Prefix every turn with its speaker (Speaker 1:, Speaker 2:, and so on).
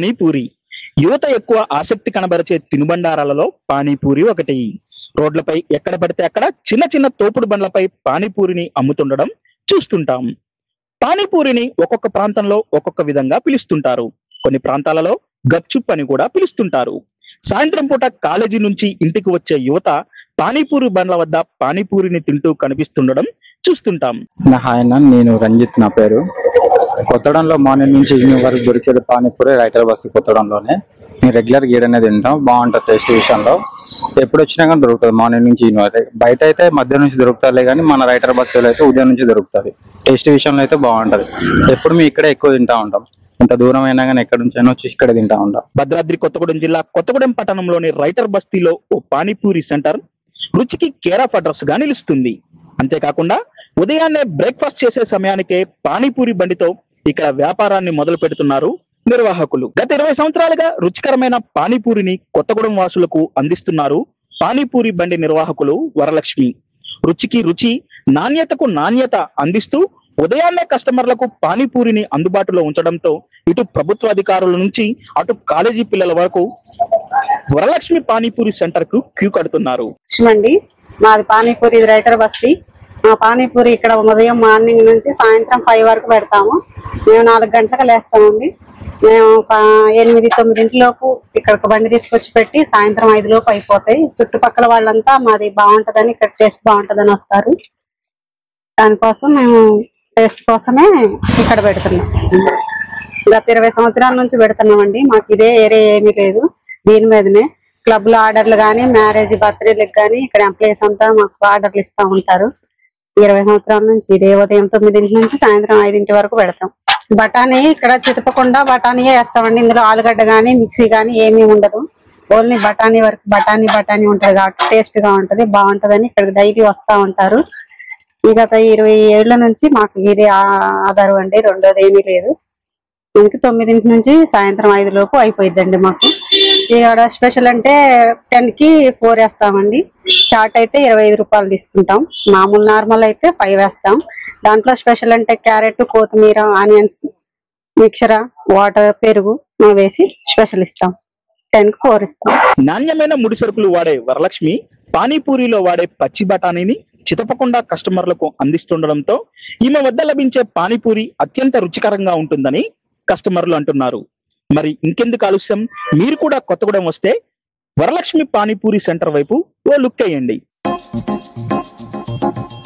Speaker 1: పానీపూరి యువత ఎక్కువ ఆసక్తి కనబరిచే తినుబండారాలలో పానీపూరి ఒకటి రోడ్లపై ఎక్కడ పడితే అక్కడ చిన్న చిన్న తోపుడు బండ్లపై పానీపూరిని అమ్ముతుండడం చూస్తుంటాం పానీపూరిని ఒక్కొక్క ప్రాంతంలో ఒక్కొక్క విధంగా పిలుస్తుంటారు కొన్ని ప్రాంతాలలో గప్చుప్ అని కూడా పిలుస్తుంటారు సాయంత్రం పూట కాలేజీ నుంచి ఇంటికి వచ్చే యువత పానీపూరి బండ్ల వద్ద పానీపూరిని తింటూ కనిపిస్తుండడం చూస్తుంటాం
Speaker 2: నా హాయ్ అన్న నేను రంజిత్ నా పేరు కొత్తడంలో మార్నింగ్ నుంచి ఈవినింగ్ వరకు దొరికేది పానీపూరి రైటర్ బస్సు కొత్తడంలోనే నేను రెగ్యులర్ గీడనే తింటాం బాగుంటుంది టేస్ట్ విషయంలో ఎప్పుడు వచ్చినా కానీ దొరుకుతుంది మార్నింగ్ నుంచి ఈవినింగ్ వరకు బయట అయితే మధ్యాహ్నం నుంచి దొరుకుతారులే కానీ మన రైటర్ బస్సులో అయితే ఉదయం నుంచి దొరుకుతుంది టేస్ట్ విషయంలో అయితే బాగుంటది ఎప్పుడు మేము ఇక్కడే ఎక్కువ తింటా ఉంటాం ఇంత దూరం అయినా కానీ ఎక్కడి నుంచి అయినా వచ్చి ఇక్కడే తింటా ఉంటాం
Speaker 1: భద్రాద్రి కొత్తగూడెం జిల్లా కొత్తగూడెం పట్టణంలోని రైటర్ బస్తీలో ఓ పానీపూరి సెంటర్ రుచికి కేర్ ఆఫ్ అడ్రస్ గా నిలుస్తుంది అంతేకాకుండా ఉదయాన్నే బ్రేక్ఫాస్ట్ చేసే సమయానికే పానీపూరి బండితో ఇక్కడ వ్యాపారాన్ని మొదలు పెడుతున్నారు నిర్వాహకులు గత ఇరవై సంవత్సరాలుగా రుచికరమైన పానీపూరిని కొత్తగూడెం వాసులకు అందిస్తున్నారు పానీపూరి బండి నిర్వాహకులు వరలక్ష్మి రుచికి రుచి నాణ్యతకు నాణ్యత అందిస్తూ ఉదయాన్నే కస్టమర్లకు పానీపూరిని అందుబాటులో ఉంచడంతో ఇటు ప్రభుత్వ అధికారుల నుంచి అటు కాలేజీ పిల్లల వరకు వరలక్ష్మి పానీపూరి సెంటర్ కు క్యూ కడుతున్నారు
Speaker 3: అండి మాది పానీపూరి ఇది రైటర్ బస్తీ మా పానీపూరి ఇక్కడ ఉదయం మార్నింగ్ నుంచి సాయంత్రం ఫైవ్ వరకు పెడతాము మేము నాలుగు గంటలకు లేస్తామండి మేము ఒక ఎనిమిది తొమ్మిదింటిలోపు ఇక్కడికి బండి తీసుకొచ్చి పెట్టి సాయంత్రం ఐదు లోపు అయిపోతాయి చుట్టుపక్కల వాళ్ళంతా మాది బాగుంటదని ఇక్కడ టేస్ట్ బాగుంటదని వస్తారు దానికోసం మేము టేస్ట్ కోసమే ఇక్కడ పెడుతున్నాం గత ఇరవై సంవత్సరాల నుంచి పెడుతున్నామండి మాకు ఇదే ఏరియా ఏమీ లేదు దీని మీదనే క్లబ్ లో ఆర్డర్లు కానీ మ్యారేజ్ బర్త్డేలకు కానీ ఇక్కడ ఎంప్లాయీస్ అంతా మాకు ఆర్డర్లు ఇస్తా ఉంటారు ఇరవై సంవత్సరాల నుంచి ఇదే ఉదయం తొమ్మిదింటి నుంచి సాయంత్రం ఐదింటి వరకు పెడతాం బఠానీ ఇక్కడ చితపకుండా బఠానీయే వేస్తామండి ఇందులో ఆలుగడ్డ కానీ మిక్సీ కానీ ఏమీ ఉండదు ఓన్లీ బఠానీ వరకు బఠానీ బఠానీ ఉంటది కాబట్టి టేస్ట్ గా ఉంటది బాగుంటదని ఇక్కడ డైలీ వస్తా ఉంటారు ఈ గత ఇరవై ఏళ్ల నుంచి మాకు ఇది ఆ- ఆధారం అండి రెండోది ఏమీ లేదు ఇంక తొమ్మిదింటి నుంచి సాయంత్రం ఐదు లోపు అయిపోయిద్దండి మాకు ఇక్కడ స్పెషల్ అంటే టెన్ కి ఫోర్ వేస్తామండి చాట్ అయితే ఇరవై ఐదు రూపాయలు తీసుకుంటాం మామూలు నార్మల్ అయితే ఫైవ్ వేస్తాం దాంట్లో స్పెషల్ అంటే క్యారెట్ కొత్తిమీర ఆనియన్స్ మిక్చర్ వాటర్ పెరుగు ఆ వేసి స్పెషల్ ఇస్తాం టెన్ కి ఫోర్ ఇస్తాం
Speaker 1: నాణ్యమైన ముడి సరుకులు వాడే వరలక్ష్మి పానీపూరిలో వాడే పచ్చి బఠానీని చితపకుండా కస్టమర్లకు అందిస్తుండడంతో ఈమె వద్ద లభించే పానీపూరి అత్యంత రుచికరంగా ఉంటుందని కస్టమర్లు అంటున్నారు మరి ఇంకెందుకు ఆలస్యం మీరు కూడా కొత్తగూడెం వస్తే వరలక్ష్మి పానీపూరి సెంటర్ వైపు ఓ లుక్ అయ్యండి